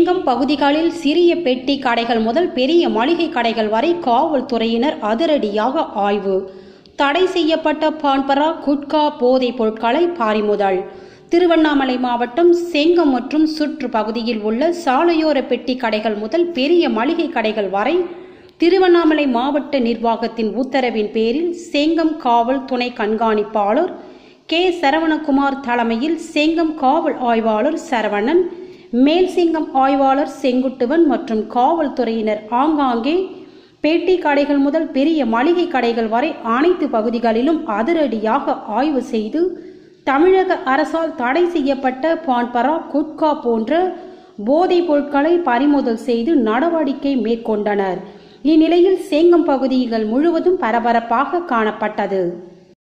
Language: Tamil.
செங்கம் பகுதிகளில் சிறிய பெட்டி கடைகள் முதல் பெரிய மளிகை கடைகள் வரை காவல்துறையினர் அதிரடியாக ஆய்வு தடை செய்யப்பட்ட பான்பரா குட்கா போதைப் பொருட்களை பறிமுதல் திருவண்ணாமலை மாவட்டம் செங்கம் மற்றும் சுற்று பகுதியில் உள்ள சாலையோர பெட்டி கடைகள் முதல் பெரிய மளிகை கடைகள் வரை திருவண்ணாமலை மாவட்ட நிர்வாகத்தின் உத்தரவின் பேரில் செங்கம் காவல் துணை கண்காணிப்பாளர் கே சரவணகுமார் தலைமையில் செங்கம் காவல் ஆய்வாளர் சரவணன் மேல்சிங்கம் ஆய்வாளர் செங்குட்டுவன் மற்றும் காவல்துறையினர் ஆங்காங்கே பேட்டி கடைகள் முதல் பெரிய மளிகை கடைகள் வரை அனைத்து பகுதிகளிலும் அதிரடியாக ஆய்வு செய்து தமிழக அரசால் தடை செய்யப்பட்ட பான்பரா குட்கா போன்ற போதைப் பொருட்களை பறிமுதல் செய்து நடவடிக்கை மேற்கொண்டனர் இந்நிலையில் சேங்கம் பகுதிகள் முழுவதும் பரபரப்பாக காணப்பட்டது